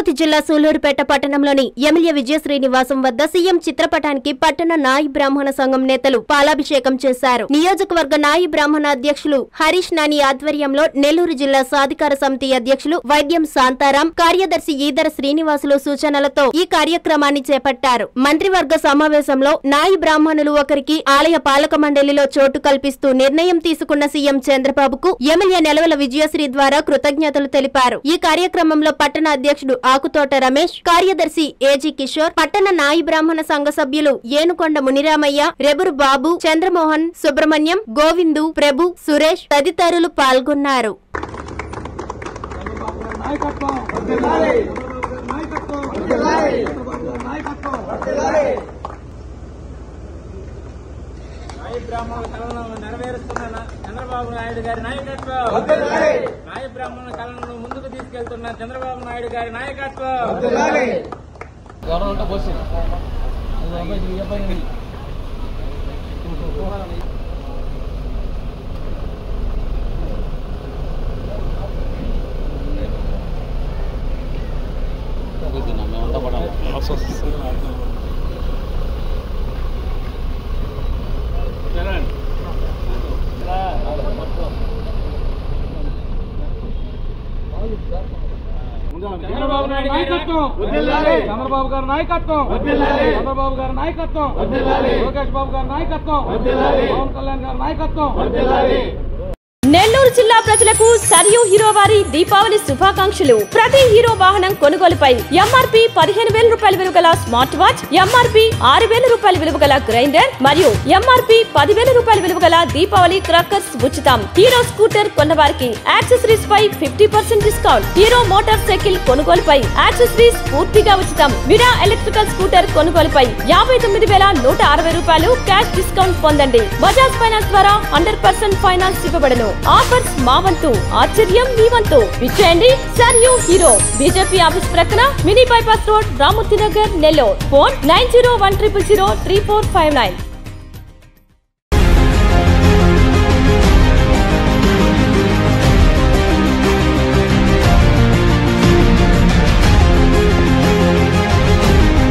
తిరుపతి జిల్లా సూలూరుపేట పట్టణంలోని ఎమ్మెల్యే విజయశ్రీ నివాసం వద్ద సీఎం చిత్రపటానికి పట్టణ నాయి బ్రాహ్మణ సంఘం నేతలు పాలాభిషేకం చేశారు నియోజకవర్గ నాయి బ్రాహ్మణ అధ్యక్షులు హరీష్ నాని ఆధ్వర్యంలో నెల్లూరు జిల్లా సాధికార సమితి అధ్యక్షులు వైద్యం శాంతారాం కార్యదర్శి ఈదర శ్రీనివాసులు సూచనలతో ఈ కార్యక్రమాన్ని చేపట్టారు మంత్రివర్గ సమావేశంలో నాయి బ్రాహ్మణులు ఒకరికి ఆలయ పాలక మండలిలో చోటు కల్పిస్తూ నిర్ణయం తీసుకున్న సీఎం చంద్రబాబుకు ఎమ్మెల్యే నెలవల విజయశ్రీ ద్వారా కృతజ్ఞతలు తెలిపారు ఈ కార్యక్రమంలో పట్టణ అధ్యక్షుడు ఆకుతోట రమేష్ కార్యదర్శి ఏజీ కిషోర్ పట్టణ నాయి బ్రాహ్మణ సంఘ సభ్యులు ఏనుకొండ మునిరామయ్య రెబురు బాబు చంద్రమోహన్ సుబ్రహ్మణ్యం గోవిందు ప్రభు సురేష్ తదితరులు పాల్గొన్నారు నాయకత్వం వర్ధిల్లాలి నాయకత్వం వర్ధిల్లాలి నాయకత్వం వర్ధిల్లాలి నాయ బ్రాహ్మణుల కళలను నెరవేరుస్తున్న న- చంద్రబాబు నాయుడు గారి నాయకత్వం వర్ధిల్లాలి నాయ బ్రాహ్మణుల కళలను ముందుకు తీసుకెళ్తున్న చంద్రబాబు నాయుడు గారి నాయకత్వం వర్ధిల్లాలి చంద్రబాబు నాయుడు గారి నాయకత్వం వర్ధిల్లాలి. చంద్రబాబు గారి నాయకత్వం వర్ధిల్లాలి. చంద్రబాబు గారి నాయకత్వం వర్ధిల్లాలి. లోకేష్ బాబు గారి నాయకత్వం వర్ధిల్లాలి. పవన్ కళ్యాణ్ గారి నాయకత్వం వర్ధిల్లాలి నెల్లూరు జిల్లా ప్రజలకు సరియు హీరో వారి దీపావళి శుభాకాంక్షలు ప్రతి హీరో వాహనం కొనుగోలుపై ఎంఆర్పి పదిహేను వేల రూపాయల విలువ గల స్మార్ట్ వాచ్ ఎంఆర్పి ఆరు వేల రూపాయల విలువ గల గ్రైండర్ మరియు ఎంఆర్పి పదివేల రూపాయల విలువ గల దీపావళి క్రాకర్స్ ఉచితం హీరో స్కూటర్ కొన్నవారికి యాక్సెసరీస్ పై fifty percent discount Hero motorcycle కొనుగోలుపై యాక్సెసరీస్ పూర్తిగా ఉచితం విరా ఎలక్ట్రికల్ స్కూటర్ కొనుగోలుపై యాభై తొమ్మిది వేల నూట అరవై రూపాయలు క్యాష్ డిస్కౌంట్ పొందండి బజాజ్ ఫైనాన్స్ ద్వారా హండ్రెడ్ పర్సెంట్ ఫైనాన్స్ ఇవ్వబడను ఆఫర్స్ మా వంతు ఆశ్చర్యం మీ వంతు విచ్చేయండి సర్ యూ హీరో బీజేపీ ఆఫీస్ ప్రక్కన mini bypass road Ramurthy Nagar Nellore phone nine zero one triple zero three four five nine